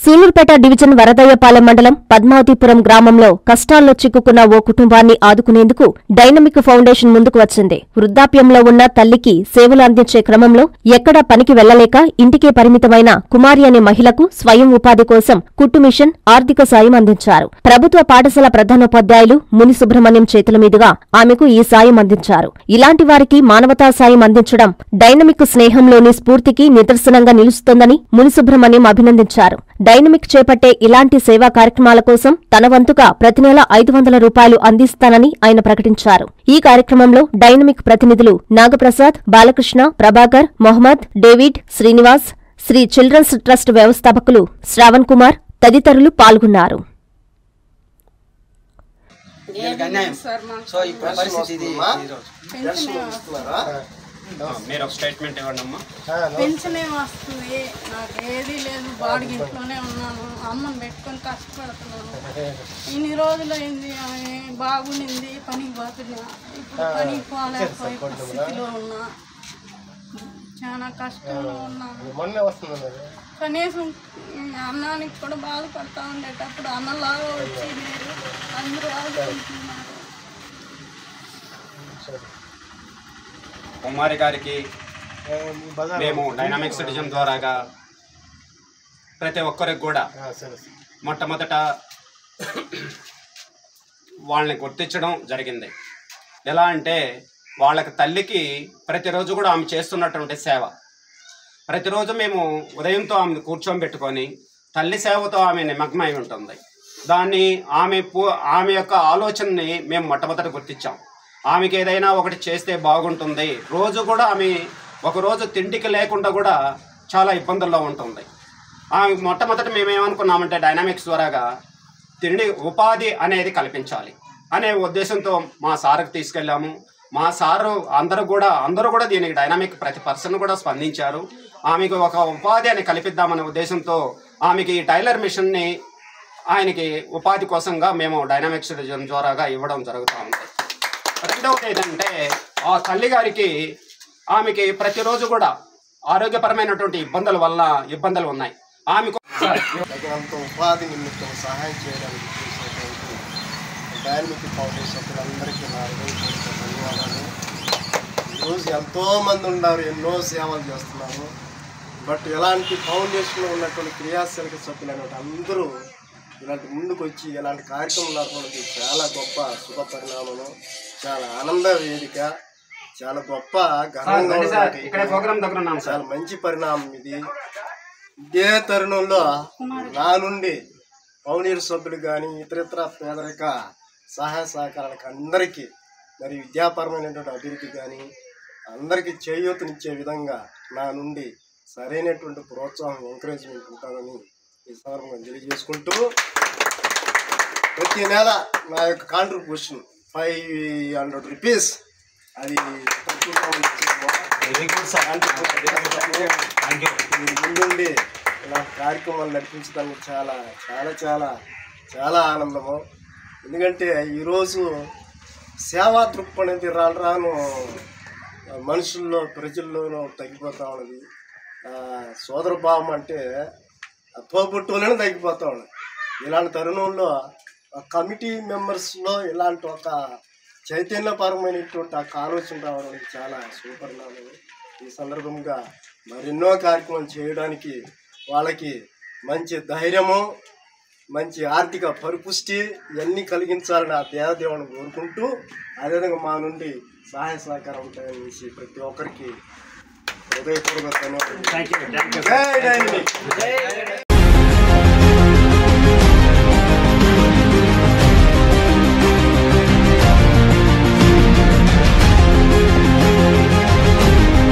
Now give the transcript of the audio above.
Sullurpeta division Varadayyapalem మండలం పద్మావతిపురం గ్రామంలో కష్టాల్లో చిక్కుకున్న ఓ కుటుంబాన్ని ఆదుకునేందుకు డైనమిక్ ఫౌండేషన్ ముందుకు వచ్చింది వృద్ధాప్యంలో ఉన్న తల్లికి సేవలు అందించే క్రమంలో ఎక్కడా పనికి వెళ్లలేక ఇంటికే పరిమితమైన కుమారి అనే మహిళకు స్వయం ఉపాధి కోసం కుట్టు మిషన్ ఆర్థిక సాయం అందించారు ప్రభుత్వ పాఠశాల ప్రధానోపాధ్యాయులు ముని సుబ్రహ్మణ్యం చేతుల మీదుగా ఆమెకు ఈ సాయం అందించారు ఇలాంటి వారికి మానవతా సాయం అందించడం డైనమిక్ స్నేహంలోని స్ఫూర్తికి నిదర్శనంగా నిలుస్తోందని ముని సుబ్రహ్మణ్యం అభినందించారు డైనమిక్ చేపట్టే ఇలాంటి సేవా కార్యక్రమాల కోసం తన వంతుగా ప్రతి నెల ఐదు వందల రూపాయలు అందిస్తానని ఆయన ప్రకటించారు ఈ కార్యక్రమంలో డైనమిక్ ప్రతినిధులు Nagaprasad Balakrishna Prabhakar Mohammed David Srinivas Sri children's trust వ్యవస్థాపకులు శ్రావణ్ కుమార్ తదితరులు పాల్గొన్నారు వీళ్ళకి అన్యాయం సో ఇప్పుడు పరిస్థితి ఇది ఈరోజు మీరు ఒక స్టేట్మెంట్ ఇవ్వండి అమ్మా పెన్షన్ ఏం వస్తుంది నాకు ఏదీ లేదు బాడికి ఇంట్లోనే ఉన్నాను అమ్మని పెట్టుకొని కష్టపడుతున్నాను ఇన్ని రోజులు అయింది ఆమె బాగునింది పనికి పోతున్నా ఇప్పుడు పనికి పోలేకపోయే పరిస్థితిలో ఉన్నా చాలా కష్టంలో ఉన్నాను కనీసం ఈ అన్నానికి కూడా బాధపడతా ఉండేటప్పుడు అన్నలాగా వచ్చి మీరు అందరూ ఆదుకుంటున్నారు కుమారి గారికి మేము డైనామిక్ సిటిజన్ ద్వారాగా ప్రతి ఒక్కరికి కూడా మొట్టమొదట వాళ్ళని గుర్తించడం జరిగింది ఎలా అంటే వాళ్ళకి తల్లికి ప్రతిరోజు కూడా ఆమె చేస్తున్నటువంటి సేవ ప్రతిరోజు మేము ఉదయంతో ఆమెను కూర్చోబెట్టుకొని తల్లి సేవతో ఆమె నిమగ్నమై ఉంటుంది దాన్ని ఆమె పూ ఆమె యొక్క ఆలోచనని మేము మొట్టమొదట గుర్తించాం ఆమెకి ఏదైనా ఒకటి చేస్తే బాగుంటుంది రోజు కూడా ఆమె ఒక రోజు తిండికి లేకుండా కూడా చాలా ఇబ్బందుల్లో ఉంటుంది ఆమె మొట్టమొదట మేము ఏమనుకున్నామంటే డైనామిక్స్ ద్వారాగా తిండి ఉపాధి అనేది కల్పించాలి అనే ఉద్దేశంతో మా సార్కి తీసుకెళ్ళాము మా సారు అందరూ కూడా అందరూ కూడా దీనికి డైనామిక్ ప్రతి పర్సన్ కూడా స్పందించారు ఆమెకు ఒక ఉపాధి అని కల్పిద్దామనే ఉద్దేశంతో ఆమెకి ఈ టైలర్ మిషన్ని ఆయనకి ఉపాధి కోసంగా మేము డైనామిక్ సిటిజన్ ద్వారాగా ఇవ్వడం జరుగుతూ ఉంది రెండవది ఏంటంటే ఆ తల్లి గారికి ఆమెకి ప్రతిరోజు కూడా ఆరోగ్యపరమైనటువంటి ఇబ్బందుల వల్ల ఇబ్బందులు ఉన్నాయి ఆమెకు తగినంత ఉపాధి నిమిత్తం సహాయం చేయడానికి చేసేటువంటి డైనమిక్ ఫౌండేషన్ సభ్యులందరికీ నా హృదయపూర్వక ధన్యవాదాలు ఈరోజు ఎంతో మంది ఉన్నారు ఎన్నో సేవలు చేస్తున్నారు బట్ ఇలాంటి ఫౌండేషన్లో ఉన్నటువంటి క్రియాశీలక సభ్యులైనటువంటి అందరూ ఇలాంటి ముందుకు వచ్చి ఇలాంటి కార్యక్రమం నడపడానికి చాలా గొప్ప శుభ పరిణామం చాలా ఆనంద వేదిక చాలా గొప్ప గర్వంగా ఉన్నటువంటి ఇక్కడ ప్రోగ్రామ్ దగ్గర ఉన్నాం సార్ చాలా మంచి పరిణామం ఇది ఇదే తరుణంలో నా నుండి పౌనీరు సభ్యులు కానీ ఇతరితర పేదరిక సహాయ సహకారాలకు అందరికీ మరి విద్యాపరమైనటువంటి అభివృద్ధి కానీ అందరికీ చేయూతనిచ్చే విధంగా నా నుండి సరైనటువంటి ప్రోత్సాహం ఎంకరేజ్మెంట్ ఉంటుందని ఈ సందర్భంగా తెలియజేసుకుంటూ ప్రతి నెల నా యొక్క కాంట్రిబ్యూషన్ ఫైవ్ హండ్రెడ్ రూపీస్ అది ప్రత్యేకంగా మీరు ముందుండి ఇలా కార్యక్రమాలు నడిపించడానికి చాలా చాలా చాలా చాలా ఆనందము ఎందుకంటే ఈరోజు సేవా దృక్పథం అనేది రాను రాను మనుషుల్లో ప్రజల్లోనూ తగ్గిపోతూ ఉన్నది ఆ, సోదర భావం అంటే ఆ తోబుట్టులోనే తగ్గిపోతూ ఉన్నది ఇలాంటి తరుణంలో ఆ కమిటీ మెంబర్స్లో ఇలాంటి ఒక చైతన్యపరమైనటువంటి ఒక ఆలోచన రావడం అనేది చాలా సుపరిణామం ఈ సందర్భంగా మరెన్నో కార్యక్రమాలు చేయడానికి వాళ్ళకి మంచి ధైర్యము మంచి ఆర్థిక పరిపుష్టి ఇవన్నీ కలిగించాలని ఆ దేవదేవుని కోరుకుంటూ అదేవిధంగా మా నుండి సహాయ సహకారం ఉంటాయని ప్రతి ఒక్కరికి హృదయపూర్వక ధన్యవాదాలు థ్యాంక్ యూ థ్యాంక్ యూ జై డైనమిక్